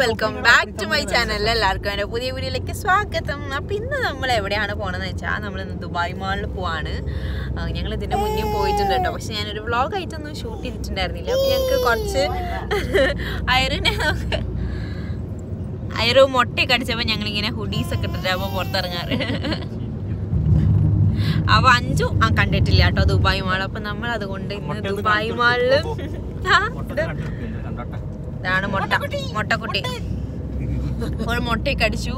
Welcome back to my channel എല്ലാവർക്കും എൻ്റെ പുതിയ വീഡിയോയിലേക്ക് സ്വാഗതം അപ്പം ഇന്ന് നമ്മൾ എവിടെയാണ് പോകണമെന്ന് വെച്ചാൽ നമ്മൾ ഇന്ന് ദുബായ് മാളിൽ പോവാണ് ഞങ്ങൾ ഇതിൻ്റെ മുന്നേ പോയിട്ടുണ്ട് കേട്ടോ പക്ഷെ ഞാനൊരു വ്ളോഗ് ആയിട്ടൊന്നും ഷൂട്ട് ചെയ്തിട്ടുണ്ടായിരുന്നില്ല അപ്പം ഞങ്ങൾക്ക് കുറച്ച് അയറിനെ അയറോ മുട്ടയൊക്കെ അടിച്ചപ്പോൾ ഞങ്ങളിങ്ങനെ ഹുഡീസ് ഒക്കെ ഇട്ടിട്ട് അപ്പോൾ പുറത്തിറങ്ങാറ് അവ അഞ്ചു ആ കണ്ടിട്ടില്ല കേട്ടോ ദുബായ് മാൾ അപ്പം നമ്മൾ അതുകൊണ്ട് ഇന്ന് ദുബായ് മാളിൽ ആ ഇത് ഇതാണ് മുട്ട മുട്ടക്കുട്ടി ഒരു മുട്ടയൊക്കെ അടിച്ചു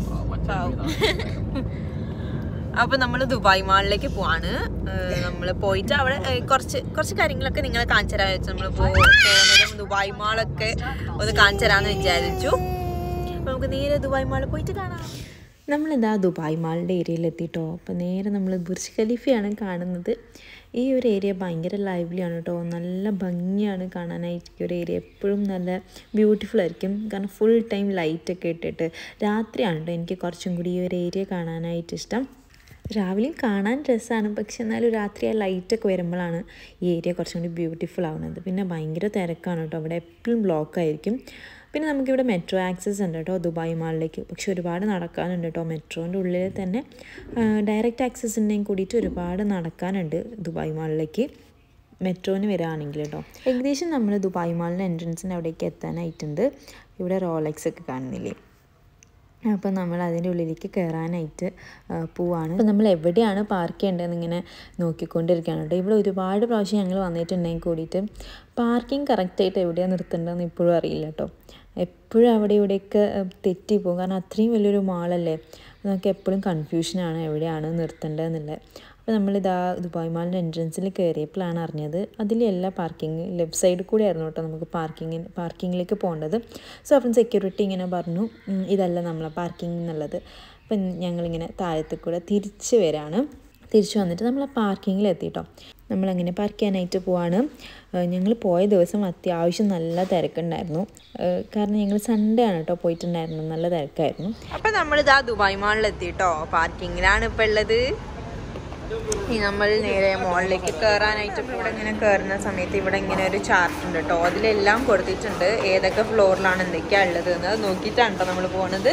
അപ്പൊ നമ്മൾ ദുബായ് മാളിലേക്ക് പോവാണ് നമ്മൾ പോയിട്ട് അവിടെ ഏഹ്, കുറച്ച് കുറച്ച് കാര്യങ്ങളൊക്കെ നിങ്ങളെ കാണിച്ചു തരാൻ വെച്ചു നമ്മൾ പോകുന്നതും ദുബായ് മാളൊക്കെ ഒന്ന് കാണിച്ചു തരാന്ന് വിചാരിച്ചു അപ്പൊ നമുക്ക് നേരെ ദുബായ് മാളിൽ പോയിട്ട് കാണാം നമ്മളിതാ ദുബായ് മാളിൻ്റെ ഏരിയയിൽ എത്തിയിട്ടോ അപ്പോൾ നേരെ നമ്മൾ ബുർജ് ഖലീഫയാണ് കാണുന്നത് ഈ ഒരു ഏരിയ ഭയങ്കര ലൈവ്ലിയാണ് കേട്ടോ നല്ല ഭംഗിയാണ് കാണാനായിട്ട് ഈ ഒരു ഏരിയ എപ്പോഴും നല്ല ബ്യൂട്ടിഫുൾ ആയിരിക്കും കാരണം ഫുൾ ടൈം ലൈറ്റൊക്കെ ഇട്ടിട്ട് രാത്രിയാണ് കേട്ടോ എനിക്ക് കുറച്ചും കൂടി ഈ ഒരു ഏരിയ കാണാനായിട്ട് ഇഷ്ടം രാവിലെയും കാണാൻ രസമാണ് പക്ഷെ എന്നാലും രാത്രി ആ ലൈറ്റൊക്കെ വരുമ്പോഴാണ് ഈ ഏരിയ കുറച്ചും കൂടി ബ്യൂട്ടിഫുൾ ആവുന്നത് പിന്നെ ഭയങ്കര തിരക്കാണ് കേട്ടോ അവിടെ എപ്പോഴും ബ്ലോക്ക് ആയിരിക്കും പിന്നെ നമുക്കിവിടെ മെട്രോ ആക്സസ് ഉണ്ട് കേട്ടോ ദുബായ് മാളിലേക്ക് പക്ഷെ ഒരുപാട് നടക്കാനുണ്ട് കേട്ടോ മെട്രോൻ്റെ ഉള്ളിൽ തന്നെ ഡയറക്റ്റ് ആക്സസ് ഉണ്ടെങ്കിൽ കൂടിയിട്ട് ഒരുപാട് നടക്കാനുണ്ട് ദുബായ് മാളിലേക്ക് മെട്രോന് വരാണെങ്കിൽ കേട്ടോ ഏകദേശം നമ്മൾ ദുബായ് മാളിൻ്റെ എൻട്രൻസിൻ്റെ അവിടേക്ക് എത്താനായിട്ടുണ്ട് ഇവിടെ റോളക്സ് ഒക്കെ കാണുന്നില്ലേ അപ്പോൾ നമ്മൾ അതിൻ്റെ ഉള്ളിലേക്ക് കയറാനായിട്ട് ആ, പോവാണ് അപ്പോൾ നമ്മൾ എവിടെയാണ് പാർക്ക് ചെയ്യേണ്ടതെന്ന് ഇങ്ങനെ നോക്കിക്കൊണ്ടിരിക്കുകയാണ് കേട്ടോ ഇവിടെ ഒരുപാട് പ്രാവശ്യം ഞങ്ങൾ വന്നിട്ടുണ്ടെങ്കിൽ കൂടിയിട്ട് പാർക്കിംഗ് കറക്റ്റായിട്ട് എവിടെയാണ് നിർത്തേണ്ടതെന്ന് ഇപ്പോഴും അറിയില്ല കേട്ടോ എപ്പോഴും അവിടെ ഇവിടെയൊക്കെ ആ, തെറ്റിപ്പോകും കാരണം അത്രയും വലിയൊരു മാളല്ലേ നമുക്ക് എപ്പോഴും കൺഫ്യൂഷനാണ് എവിടെയാണ് നിർത്തേണ്ടതെന്നുള്ളത് അപ്പോൾ നമ്മളിതാ ദുബായ് മാളിൻ്റെ എൻട്രൻസിൽ കയറിയപ്പോഴാണ് അറിഞ്ഞത് അതിലെല്ലാം പാർക്കിംഗ് ലെഫ്റ്റ് സൈഡിൽ കൂടെ ആയിരുന്നു കേട്ടോ നമുക്ക് പാർക്കിങ്ങിന് പാർക്കിങ്ങിലേക്ക് പോകേണ്ടത് സോ അപ്പം സെക്യൂരിറ്റി ഇങ്ങനെ പറഞ്ഞു "ഉം, ഇതല്ല നമ്മളെ പാർക്കിംഗ് എന്നുള്ളത് അപ്പം ഞങ്ങളിങ്ങനെ താഴത്ത് കൂടെ തിരിച്ച് വരാണ് തിരിച്ചു വന്നിട്ട് നമ്മൾ പാർക്കിങ്ങിൽ എത്തിട്ടോ നമ്മളങ്ങനെ പാർക്ക് ചെയ്യാനായിട്ട് പോവാണ് ഞങ്ങൾ പോയ ദിവസം അത്യാവശ്യം നല്ല തിരക്കുണ്ടായിരുന്നു ഏഹ് കാരണം ഞങ്ങൾ സൺഡേ ആണ് കേട്ടോ പോയിട്ടുണ്ടായിരുന്നത് നല്ല തിരക്കായിരുന്നു അപ്പൊ നമ്മളിതാ ദുബായ് മാളിൽ എത്തിട്ടോ പാർക്കിങ്ങിലാണ് ഇപ്പൊ ഉള്ളത് ഇനി നമ്മൾ നേരെ മോളിലേക്ക് കയറാനായിട്ട് ഇപ്പൊ ഇവിടെ ഇങ്ങനെ കയറുന്ന സമയത്ത് ഇവിടെ ഇങ്ങനെ ഒരു ചാർട്ട് ഉണ്ട് കേട്ടോ അതിലെല്ലാം കൊടുത്തിട്ടുണ്ട് ഏതൊക്കെ ഫ്ലോറിലാണ് എന്തൊക്കെയാ ഉള്ളത് എന്ന് അത് നോക്കിയിട്ടാണ് കേട്ടോ നമ്മൾ പോണത്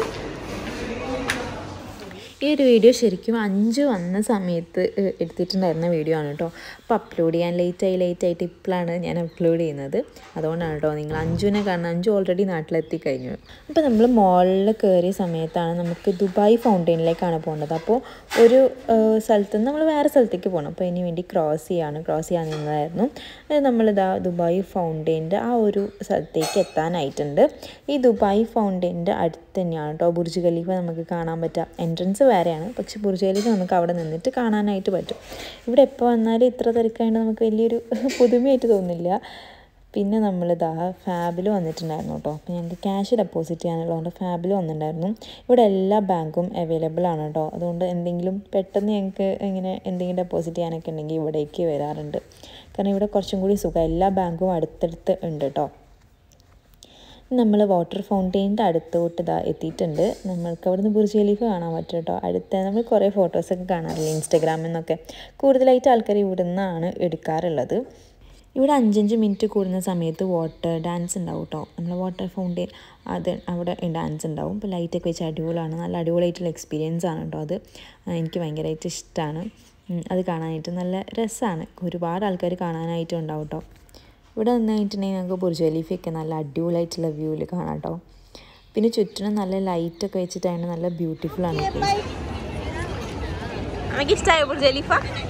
ഈ ഒരു വീഡിയോ ശരിക്കും അഞ്ച് വന്ന സമയത്ത് ഏഹ്, എടുത്തിട്ടുണ്ടായിരുന്ന വീഡിയോ ആണ് കേട്ടോ അപ്പോൾ അപ്ലോഡ് ചെയ്യാൻ ലേറ്റായി ലേറ്റായിട്ട് ഇപ്പോഴാണ് ഞാൻ അപ്ലോഡ് ചെയ്യുന്നത് അതുകൊണ്ടാണ് കേട്ടോ നിങ്ങൾ അഞ്ചുവിനെ കാണുന്ന അഞ്ചു ഓൾറെഡി നാട്ടിലെത്തി കഴിഞ്ഞു അപ്പോൾ നമ്മൾ മോളിൽ കയറിയ സമയത്താണ് നമുക്ക് ദുബായ് ഫൗണ്ടെയിനിലേക്കാണ് പോകേണ്ടത് അപ്പോൾ ഒരു ഏഹ്, സ്ഥലത്ത് നിന്ന് നമ്മൾ വേറെ സ്ഥലത്തേക്ക് പോകണം അപ്പോൾ ഇതിന് വേണ്ടി ക്രോസ് ചെയ്യാണ് ക്രോസ് ചെയ്യാൻ നിന്നതായിരുന്നു അത് നമ്മളിതാ ദുബായ് ഫൗണ്ടെയിൻ്റെ ആ ഒരു സ്ഥലത്തേക്ക് എത്താനായിട്ടുണ്ട് ഈ ദുബായ് ഫൗണ്ടെയിൻ്റെ അടുത്ത് തന്നെയാണ് കേട്ടോ ബുർജ് ഖലീഫ നമുക്ക് കാണാൻ പറ്റുക എൻട്രൻസ് വേറെയാണ് പക്ഷെ ബുർജ് ഖലീഫ നമുക്ക് അവിടെ നിന്നിട്ട് കാണാനായിട്ട് പറ്റും ഇവിടെ എപ്പോൾ വന്നാലും ഇത്ര തിരക്കായിട്ട് നമുക്ക് വലിയൊരു പുതുമയായിട്ട് തോന്നില്ല പിന്നെ നമ്മൾ ഇതാ ഫാബിൽ വന്നിട്ടുണ്ടായിരുന്നു കേട്ടോ അപ്പോൾ ഞങ്ങൾക്ക് ക്യാഷ് ഡെപ്പോസിറ്റ് ചെയ്യാനുള്ളതുകൊണ്ട് ഫാബിൽ വന്നിട്ടുണ്ടായിരുന്നു ഇവിടെ എല്ലാ ബാങ്കും അവൈലബിൾ ആണ് കേട്ടോ അതുകൊണ്ട് എന്തെങ്കിലും പെട്ടെന്ന് ഞങ്ങൾക്ക് ഇങ്ങനെ എന്തെങ്കിലും ഡെപ്പോസിറ്റ് ചെയ്യാനൊക്കെ ഉണ്ടെങ്കിൽ ഇവിടേക്ക് വരാറുണ്ട് കാരണം ഇവിടെ കുറച്ചും കൂടി സുഖം എല്ലാ ബാങ്കും അടുത്തടുത്ത് ഉണ്ട് കേട്ടോ നമ്മൾ വാട്ടർ ഫൗണ്ടെയിൻ്റെ അടുത്തോട്ട് ഇതാ എത്തിയിട്ടുണ്ട് നമ്മൾക്ക് അവിടുന്ന് ബുർജ് ഖലീഫ കാണാൻ പറ്റും കേട്ടോ അടുത്ത നമ്മൾ കുറേ ഫോട്ടോസൊക്കെ കാണാറില്ല ഇൻസ്റ്റഗ്രാമിൽ നിന്നൊക്കെ കൂടുതലായിട്ട് ആൾക്കാർ ഇവിടെ നിന്നാണ് എടുക്കാറുള്ളത് ഇവിടെ അഞ്ചഞ്ച് മിനിറ്റ് കൂടുന്ന സമയത്ത് വാട്ടർ ഡാൻസ് ഉണ്ടാവും കേട്ടോ നമ്മൾ വാട്ടർ ഫൗണ്ടെയിൻ അത് അവിടെ ഡാൻസ് ഉണ്ടാവും ഇപ്പോൾ ലൈറ്റൊക്കെ വെച്ച് അടിപൊളിയാണ് നല്ല അടിപൊളിയായിട്ടുള്ള എക്സ്പീരിയൻസ് ആണ് കേട്ടോ അത് ആ, എനിക്ക് ഭയങ്കരമായിട്ട് ഇഷ്ടമാണ് അത് കാണാനായിട്ട് നല്ല രസമാണ് ഒരുപാട് ആൾക്കാർ കാണാനായിട്ടും ഉണ്ടാവും കേട്ടോ ഇവിടെ നിന്നായിട്ടുണ്ടെങ്കിൽ നമുക്ക് ബുർജ് ഖലീഫയൊക്കെ നല്ല അടിപൊളിയായിട്ടുള്ള വ്യൂവിൽ കാണാം കേട്ടോ പിന്നെ ചുറ്റിനും നല്ല ലൈറ്റൊക്കെ വെച്ചിട്ടാണ് നല്ല ബ്യൂട്ടിഫുൾ ആണ് place. നമുക്ക് ഇഷ്ടമായ ബുർജ് ഖലീഫ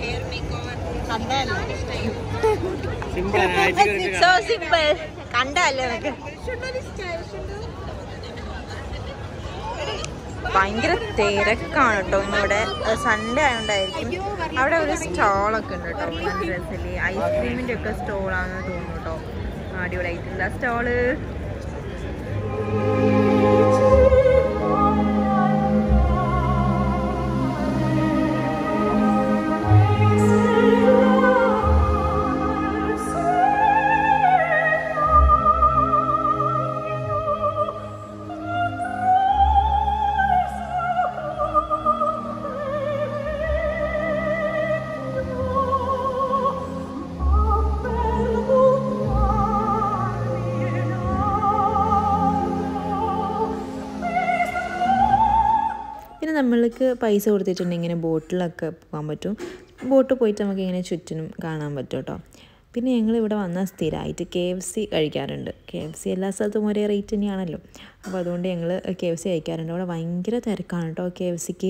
സോ സിമ്പിൾ കണ്ടല്ലേ നമുക്ക് ഭയങ്കര തിരക്കാണ് കേട്ടോ ഇന്നിവിടെ സൺഡേ ആയതുകൊണ്ടായിരിക്കും അവിടെ ഒരു സ്റ്റോളൊക്കെ ഉണ്ട് കേട്ടോ നല്ല രസമില്ലേ ഐസ്ക്രീമിന്റെ ഒക്കെ സ്റ്റോളാണെന്ന് തോന്നുന്നു കേട്ടോ അടിപൊളിയായിട്ടുള്ള സ്റ്റോള് നമ്മൾക്ക് പൈസ കൊടുത്തിട്ടുണ്ടെങ്കിൽ ഇങ്ങനെ ബോട്ടിലൊക്കെ പോകാൻ പറ്റും ബോട്ട് പോയിട്ട് നമുക്ക് ഇങ്ങനെ ചുറ്റിനും കാണാൻ പറ്റും കേട്ടോ പിന്നെ ഞങ്ങൾ ഇവിടെ വന്നാൽ സ്ഥിരമായിട്ട് കെ എഫ് സി കഴിക്കാറുണ്ട് കെ എഫ് സി എല്ലാ സ്ഥലത്തും ഒരേ റേറ്റ് തന്നെയാണല്ലോ അപ്പോൾ അതുകൊണ്ട് ഞങ്ങൾ കെ എഫ് സി കഴിക്കാറുണ്ട് അവിടെ ഭയങ്കര തിരക്കാണ് കേട്ടോ കെ എഫ് സിക്ക്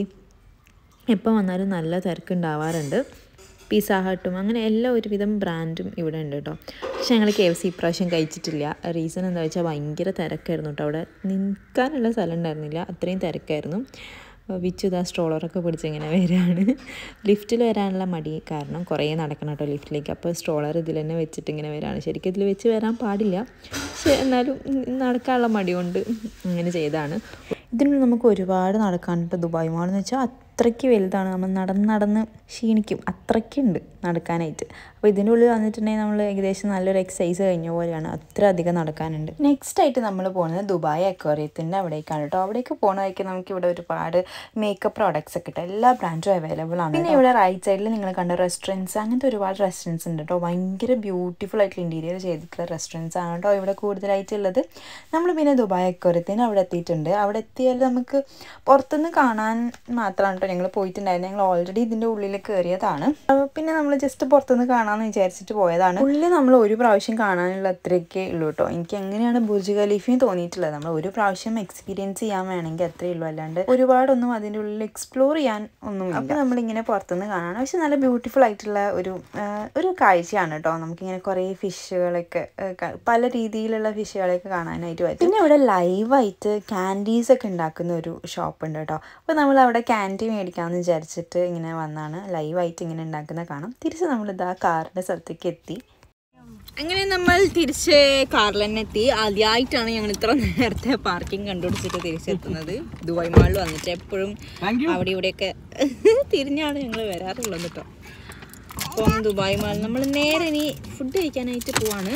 എപ്പോൾ വന്നാലും നല്ല തിരക്കുണ്ടാവാറുണ്ട് പിസ്സ ഹട്ടും അങ്ങനെ എല്ലാ ഒരുവിധം ബ്രാൻഡും ഇവിടെ ഉണ്ട് കേട്ടോ പക്ഷെ ഞങ്ങൾ കെ എഫ് സി ഇപ്രാവശ്യം കഴിച്ചിട്ടില്ല റീസൺ എന്താ വെച്ചാൽ ഭയങ്കര തിരക്കായിരുന്നു കേട്ടോ അവിടെ നിൽക്കാനുള്ള സ്ഥലം ഉണ്ടായിരുന്നില്ല അത്രയും തിരക്കായിരുന്നു വിച്ചു ഇതാ സ്ട്രോളറൊക്കെ പിടിച്ച് ഇങ്ങനെ വരികയാണ് ലിഫ്റ്റിൽ വരാനുള്ള മടി കാരണം കുറേ നടക്കണം കേട്ടോ ലിഫ്റ്റിലേക്ക് അപ്പോൾ സ്ട്രോളർ ഇതിൽ തന്നെ വെച്ചിട്ട് ഇങ്ങനെ വരികയാണ് ശരിക്കും ഇതിൽ വെച്ച് വരാൻ പാടില്ല പക്ഷെ എന്നാലും നടക്കാനുള്ള മടി കൊണ്ട് ഇങ്ങനെ ചെയ്താണ് ഇതിന് നമുക്ക് ഒരുപാട് നടക്കാനുണ്ട് ദുബായ് മാൾ എന്ന് വെച്ചാൽ അത്രയ്ക്ക് വലുതാണ് നമ്മൾ നടന്ന് നടന്ന് ക്ഷീണിക്കും അത്രയ്ക്കുണ്ട് നടക്കാനായിട്ട് അപ്പോൾ ഇതിൻ്റെ ഉള്ളിൽ വന്നിട്ടുണ്ടെങ്കിൽ നമ്മൾ ഏകദേശം നല്ലൊരു എക്സസൈസ് കഴിഞ്ഞ പോലെയാണ് അത്ര അധികം നടക്കാനുണ്ട് നെക്സ്റ്റ് ആയിട്ട് നമ്മൾ പോകുന്നത് ദുബായ് അക്വേറിയത്തിൻ്റെ അവിടേക്കാണ് കേട്ടോ അവിടേക്ക് പോകുന്നതായിരിക്കും നമുക്ക് ഇവിടെ ഒരുപാട് മേക്കപ്പ് പ്രോഡക്ട്സ് ഒക്കെ കിട്ടും എല്ലാ ബ്രാൻഡും അവൈലബിൾ ആണ് പിന്നെ ഇവിടെ റൈറ്റ് സൈഡിൽ നിങ്ങൾ കണ്ട റെസ്റ്റോറൻറ്റ്സ് അങ്ങനത്തെ ഒരുപാട് റെസ്റ്റോറൻറ്റ്സ് ഉണ്ട് കേട്ടോ ഭയങ്കര ബ്യൂട്ടിഫുൾ ആയിട്ടുള്ള ഇൻറ്റീരിയർ ചെയ്തിട്ടുള്ള റെസ്റ്റോറൻറ്റ്സ് ആണ് കേട്ടോ ഇവിടെ കൂടുതലായിട്ടുള്ളത് നമ്മൾ പിന്നെ ദുബായ് അക്വേറിയത്തിന് അവിടെ എത്തിയിട്ടുണ്ട് അവിടെ എത്തിയാൽ നമുക്ക് പുറത്തുനിന്ന് കാണാൻ മാത്രമാണ് കേട്ടോ ഞങ്ങൾ പോയിട്ടുണ്ടായിരുന്നത് ഞങ്ങൾ ഓൾറെഡി ഇതിൻ്റെ ഉള്ളിൽ കയറിയതാണ് അപ്പോൾ പിന്നെ നമ്മൾ ജസ്റ്റ് പുറത്തുനിന്ന് കാണാമെന്ന് വിചാരിച്ചിട്ട് പോയതാണ് ഉള്ളിൽ നമ്മൾ ഒരു പ്രാവശ്യം കാണാനുള്ള അത്രയൊക്കെ ഉള്ളൂ കേട്ടോ എനിക്ക് എങ്ങനെയാണ് ബുർജ് ഖലീഫയും തോന്നിയിട്ടുള്ളത് നമ്മൾ ഒരു പ്രാവശ്യം എക്സ്പീരിയൻസ് ചെയ്യാൻ വേണമെങ്കിൽ അത്രേ ഉള്ളൂ അല്ലാണ്ട് ഒരുപാടൊന്നും അതിൻ്റെ ഉള്ളിൽ എക്സ്പ്ലോർ ചെയ്യാൻ ഒന്നും അപ്പോൾ നമ്മളിങ്ങനെ പുറത്തുനിന്ന് കാണാണ് പക്ഷെ നല്ല ബ്യൂട്ടിഫുൾ ആയിട്ടുള്ള ഒരു ആ, ഒരു കാഴ്ചയാണ് കേട്ടോ നമുക്കിങ്ങനെ കുറേ ഫിഷുകളൊക്കെ പല രീതിയിലുള്ള ഫിഷുകളെയൊക്കെ കാണാനായിട്ട് പറ്റും പിന്നെ ഇവിടെ ലൈവായിട്ട് ക്യാൻഡീസ് ഒക്കെ ഉണ്ടാക്കുന്ന ഒരു ഷോപ്പ് ഉണ്ട് കേട്ടോ അപ്പോൾ നമ്മൾ അവിടെ ക്യാൻഡി മേടിക്കാമെന്ന് വിചാരിച്ചിട്ട് ഇങ്ങനെ വന്നാണ് ലൈവായിട്ട് ഇങ്ങനെ ഉണ്ടാക്കുന്ന കാണാം തിരിച്ച് നമ്മളിതാ കാറിൻ്റെ സ്ഥലത്തേക്ക് എത്തി അങ്ങനെ നമ്മൾ തിരിച്ച് കാറിൽ തന്നെ എത്തി ആദ്യമായിട്ടാണ് ഞങ്ങൾ ഇത്ര നേരത്തെ പാർക്കിംഗ് കണ്ടുപിടിച്ചിട്ട് തിരിച്ചെത്തുന്നത് ദുബായ് മാളിൽ വന്നിട്ട് എപ്പോഴും അവിടെ ഇവിടെയൊക്കെ തിരിഞ്ഞാണ് ഞങ്ങൾ വരാറുള്ളത് കേട്ടോ അപ്പം ദുബായ് മാൾ നമ്മൾ നേരെ ഇനി ഫുഡ് കഴിക്കാനായിട്ട് പോവാണ്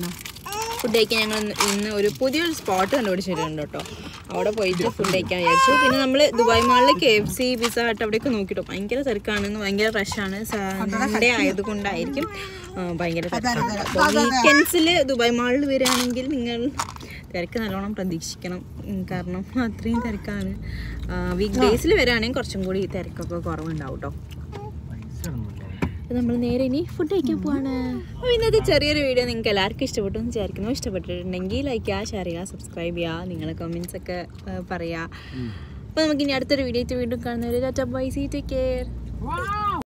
ഫുഡ് കഴിക്കാൻ ഞങ്ങൾ ഇന്ന് ഇന്ന് ഒരു പുതിയൊരു സ്പോട്ട് കണ്ടുപിടിച്ചിട്ടുണ്ട് കേട്ടോ അവിടെ പോയിട്ട് ഫുഡ് കഴിക്കാൻ വിചാരിച്ചു പിന്നെ നമ്മൾ ദുബായ് മാളിൽ K F C Pizza Hut അവിടെയൊക്കെ നോക്കിട്ടോ ഭയങ്കര തിരക്കാണ് ഭയങ്കര റഷാണ് സൺഡേ ആയതുകൊണ്ടായിരിക്കും ആ, ഭയങ്കര തിരക്കാണ് അപ്പോൾ വീക്കെൻഡ്സിൽ ദുബായ് മാളിൽ വരികയാണെങ്കിൽ നിങ്ങൾ തിരക്ക് നല്ലോണം പ്രതീക്ഷിക്കണം ഉം, കാരണം അത്രയും തിരക്കാണ് വീക്ക് ഡേയ്സിൽ വരികയാണെങ്കിൽ കുറച്ചും കൂടി തിരക്കൊക്കെ കുറവുണ്ടാവും കേട്ടോ അപ്പോൾ നമ്മൾ നേരെ ഇനി ഫുഡ് കഴിക്കാൻ പോവാണ് അപ്പോൾ ഇന്നത്തെ ചെറിയൊരു വീഡിയോ നിങ്ങൾക്ക് എല്ലാവർക്കും ഇഷ്ടപ്പെട്ടു എന്ന് വിചാരിക്കുന്നു ഇഷ്ടപ്പെട്ടിട്ടുണ്ടെങ്കിൽ ലൈക്ക് ചെയ്യുക ഷെയർ ചെയ്യുക സബ്സ്ക്രൈബ് ചെയ്യുക നിങ്ങളെ കമൻസ് ഒക്കെ ആ, പറയുക അപ്പോൾ നമുക്ക് ഇനി അടുത്തൊരു വീഡിയോ വീണ്ടും കാണുന്നവരെ tata bye see take care